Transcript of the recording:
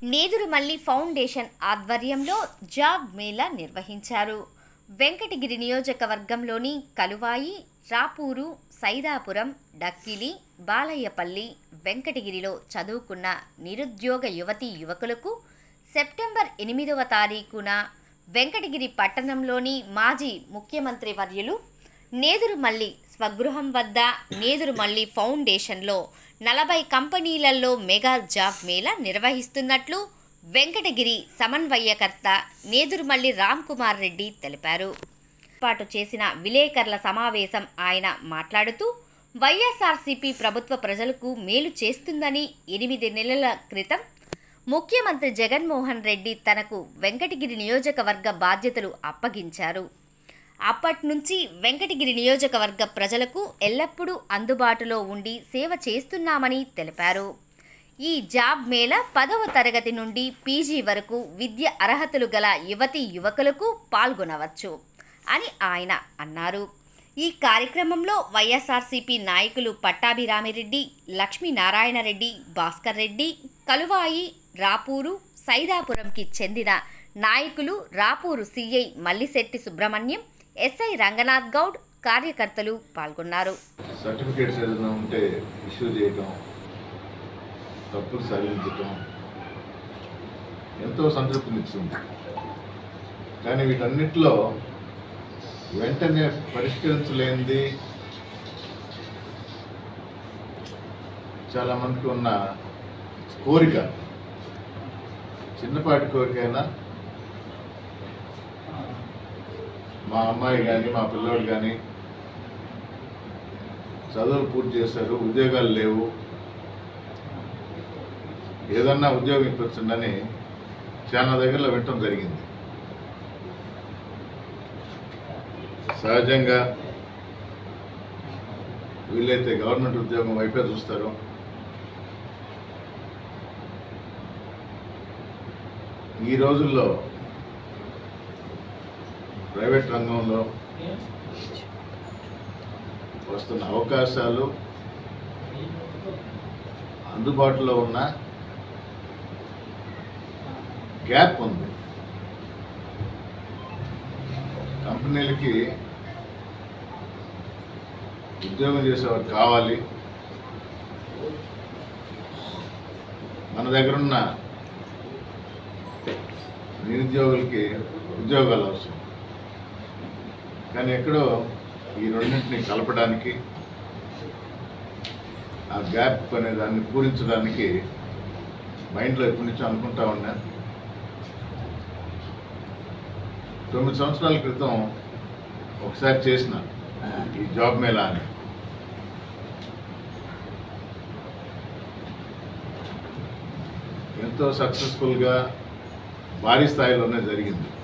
Nedurumalli foundation ఆధ్వర్యంలో job mela నిర్వహించారు వెంకటగిరి నియోజకవర్గంలోని కలువాయి రాపూరు సైదాపురం డక్కిలి బాలయ్యపల్లి వెంకటగిరిలో చదువుకున్న నిరుద్యోగ యువతీ యువకులకు సెప్టెంబర్ ఎనిమిదవ తారీఖున వెంకటగిరి పట్టణంలోని మాజీ ముఖ్యమంత్రి వర్యులు నేదురుమల్లి స్వగృహం వద్ద నేదురుమల్లి ఫౌండేషన్లో నలభై కంపెనీలలో మెగా జాబ్ మేళా నిర్వహిస్తున్నట్లు వెంకటగిరి సమన్వయకర్త నేదురుమల్లి రామ్ కుమార్ రెడ్డి తెలిపారు ఏర్పాటు చేసిన విలేకరుల సమావేశం ఆయన మాట్లాడుతూ వైఎస్ఆర్సీపీ ప్రభుత్వ ప్రజలకు మేలు చేస్తుందని ఎనిమిది నెలల క్రితం ముఖ్యమంత్రి జగన్మోహన్ రెడ్డి తనకు వెంకటగిరి నియోజకవర్గ బాధ్యతలు అప్పగించారు అప్పటి నుంచి వెంకటగిరి నియోజకవర్గ ప్రజలకు ఎల్లప్పుడూ అందుబాటులో ఉండి సేవ చేస్తున్నామని తెలిపారు ఈ జాబ్ మేళ పదవ తరగతి నుండి పీజీ వరకు విద్య అర్హతలు గల యువతి యువకులకు పాల్గొనవచ్చు అని ఆయన అన్నారు ఈ కార్యక్రమంలో వైఎస్ఆర్సీపీ నాయకులు పట్టాభిరామిరెడ్డి లక్ష్మీనారాయణరెడ్డి భాస్కర్ రెడ్డి కలువాయి రాపూరు సైదాపురంకి చెందిన నాయకులు రాపూరు సిఐ మల్లిశెట్టి సుబ్రహ్మణ్యం ఎస్ఐ రంగనాథ్ గౌడ్ కార్యకర్తలు పాల్గొన్నారు సర్టిఫికేట్స్ ఏదైనా ఉంటే ఇష్యూ చేయటం తప్పులు సరిదిద్దటం ఎంతో సంతృప్తినిస్తుంది కానీ వీటన్నిటిలో వెంటనే పరిష్కరించలేనిది చాలామందికి ఉన్న కోరిక చిన్నపాటి కోరికైనా మా అమ్మాయి కానీ మా పిల్లోడు కానీ చదువులు పూర్తి చేశారు ఉద్యోగాలు లేవు ఏదన్నా ఉద్యోగం ఇప్పించండి చాలా దగ్గరలో వినటం జరిగింది సహజంగా వీళ్ళైతే గవర్నమెంట్ ఉద్యోగం వైపే చూస్తారు ఈ రోజుల్లో ప్రైవేట్ రంగంలో వస్తున్న అవకాశాలు అందుబాటులో ఉన్న గ్యాప్ ఉంది కంపెనీలకి ఉద్యోగం చేసేవారు కావాలి మన దగ్గర ఉన్న నిరుద్యోగులకి ఉద్యోగాలు అవసరం కానీ ఎక్కడో ఈ రెండింటిని కలపడానికి ఆ గ్యాప్ అనే దాన్ని పూరించడానికి మైండ్లో ఎప్పటి నుంచో అనుకుంటా ఉన్నా తొమ్మిది సంవత్సరాల క్రితం ఒకసారి చేసిన ఈ జాబ్ మేళా అని ఎంతో సక్సెస్ఫుల్గా భారీ స్థాయిలోనే జరిగింది